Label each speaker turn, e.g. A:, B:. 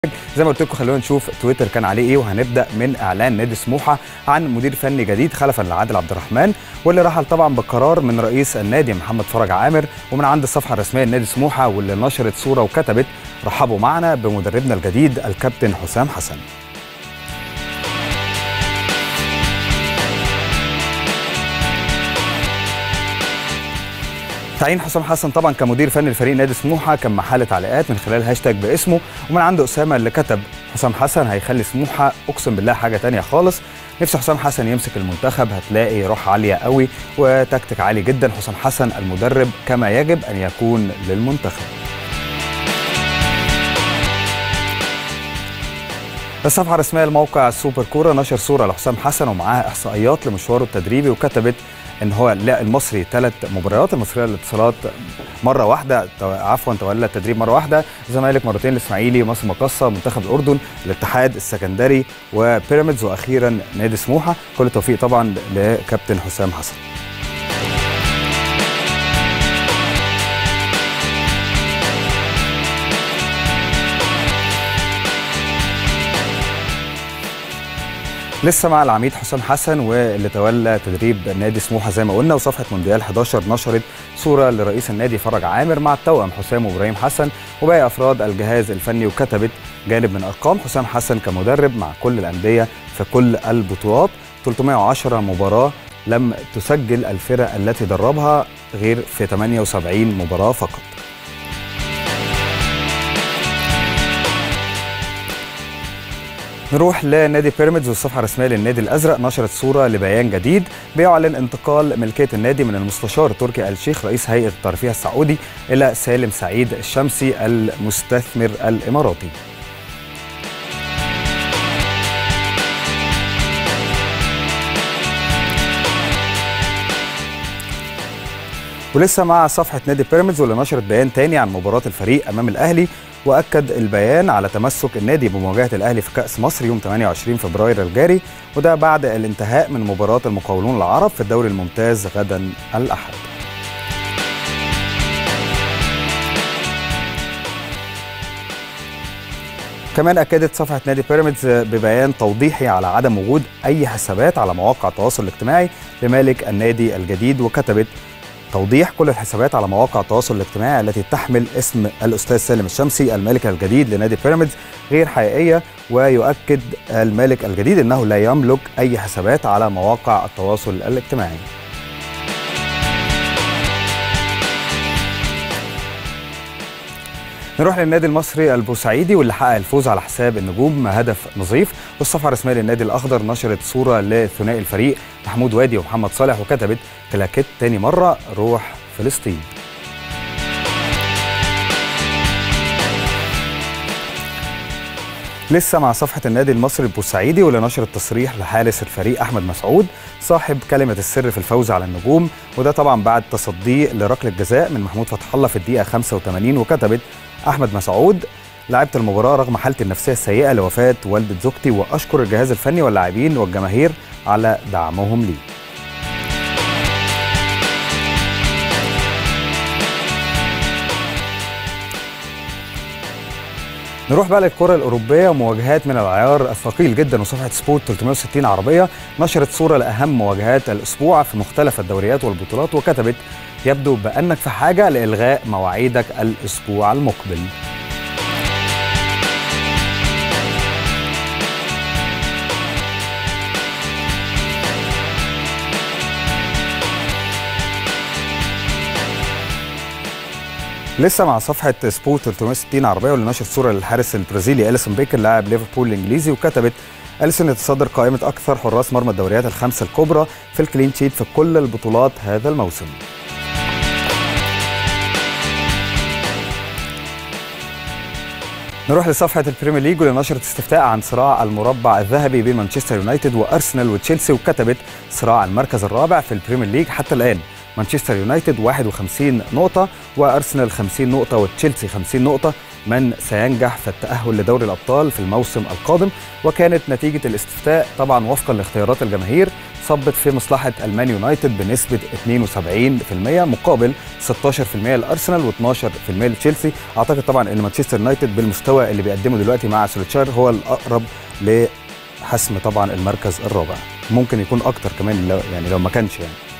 A: زي ما قلت لكم خلونا نشوف تويتر كان عليه ايه وهنبدا من اعلان نادي سموحه عن مدير فني جديد خلفا لعادل عبد الرحمن واللي رحل طبعا بقرار من رئيس النادي محمد فرج عامر ومن عند الصفحه الرسميه لنادي سموحه واللي نشرت صوره وكتبت رحبوا معنا بمدربنا الجديد الكابتن حسام حسن تعيين حسام حسن طبعا كمدير فني لفريق نادي سموحه كان محل تعليقات من خلال هاشتاج باسمه ومن عند اسامه اللي كتب حسام حسن هيخلي سموحه اقسم بالله حاجه تانية خالص نفسي حسام حسن يمسك المنتخب هتلاقي روح عاليه قوي وتكتيك عالي جدا حسام حسن المدرب كما يجب ان يكون للمنتخب الصفحه الرسميه لموقع السوبر كوره نشر صوره لحسام حسن ومعاها احصائيات لمشواره التدريبي وكتبت ان هو لا المصري ثلاث مباريات المصريه للاتصالات مره واحده عفوا تولى التدريب مره واحده الزمالك مرتين الاسماعيلي مصر مقصه منتخب الاردن الاتحاد السكندري وبيراميدز واخيرا نادي سموحه كل التوفيق طبعا لكابتن حسام حسن لسه مع العميد حسام حسن واللي تولى تدريب نادي سموحه زي ما قلنا وصفحه مونديال 11 نشرت صوره لرئيس النادي فرج عامر مع التوأم حسام وابراهيم حسن وباقي افراد الجهاز الفني وكتبت جانب من ارقام حسام حسن كمدرب مع كل الانديه في كل البطولات 310 مباراه لم تسجل الفرق التي دربها غير في 78 مباراه فقط نروح لنادي بيراميدز والصفحه الرسميه للنادي الازرق نشرت صوره لبيان جديد بيعلن انتقال ملكيه النادي من المستشار تركي آل الشيخ رئيس هيئه الترفيه السعودي الى سالم سعيد الشمسي المستثمر الاماراتي. ولسه مع صفحه نادي بيراميدز واللي نشرت بيان تاني عن مباراه الفريق امام الاهلي واكد البيان على تمسك النادي بمواجهه الاهلي في كاس مصر يوم 28 فبراير الجاري وده بعد الانتهاء من مباراه المقاولون العرب في الدوري الممتاز غدا الاحد كمان اكدت صفحه نادي بيراميدز ببيان توضيحي على عدم وجود اي حسابات على مواقع التواصل الاجتماعي لمالك النادي الجديد وكتبت توضيح كل الحسابات على مواقع التواصل الاجتماعي التي تحمل اسم الاستاذ سالم الشمسي المالك الجديد لنادي بيراميدز غير حقيقيه ويؤكد المالك الجديد انه لا يملك اي حسابات على مواقع التواصل الاجتماعي. نروح للنادي المصري البورسعيدي واللي حقق الفوز على حساب النجوم هدف نظيف والصفحه الرسميه للنادي الاخضر نشرت صوره لثنائي الفريق محمود وادي ومحمد صالح وكتبت كلاكيت تاني مره روح فلسطين لسه مع صفحة النادي المصري البورسعيدي واللي نشرت تصريح لحارس الفريق أحمد مسعود صاحب كلمة السر في الفوز على النجوم وده طبعا بعد تصديه لركلة جزاء من محمود فتح الله في الدقيقة 85 وكتبت أحمد مسعود لعبت المباراة رغم حالتي النفسية السيئة لوفاة والدة زوجتي وأشكر الجهاز الفني واللاعبين والجماهير على دعمهم لي نروح بقى للكرة الأوروبية ومواجهات من العيار الثقيل جدا وصفحة سبورت 360 عربية نشرت صورة لأهم مواجهات الأسبوع في مختلف الدوريات والبطولات وكتبت يبدو بأنك في حاجة لإلغاء مواعيدك الأسبوع المقبل لسه مع صفحه سبورت 360 عربيه واللي نشرت صوره للحارس البرازيلي اليسون بيكر لاعب ليفربول الانجليزي وكتبت اليسون يتصدر قائمه اكثر حراس مرمى الدوريات الخمسه الكبرى في الكلين شيت في كل البطولات هذا الموسم. نروح لصفحه البريمير ليج واللي نشرت استفتاء عن صراع المربع الذهبي بين مانشستر يونايتد وارسنال وتشيلسي وكتبت صراع المركز الرابع في البريمير ليج حتى الان مانشستر يونايتد 51 نقطة وأرسنال 50 نقطة وتشيلسي 50 نقطة من سينجح في التاهل لدوري الابطال في الموسم القادم وكانت نتيجه الاستفتاء طبعا وفقا لاختيارات الجماهير صبت في مصلحه المان يونايتد بنسبه 72% مقابل 16% لارسنال و12% لتشيلسي اعتقد طبعا ان مانشستر يونايتد بالمستوى اللي بيقدمه دلوقتي مع سوليتشار هو الاقرب لحسم طبعا المركز الرابع ممكن يكون اكتر كمان لو يعني لو ما كانش يعني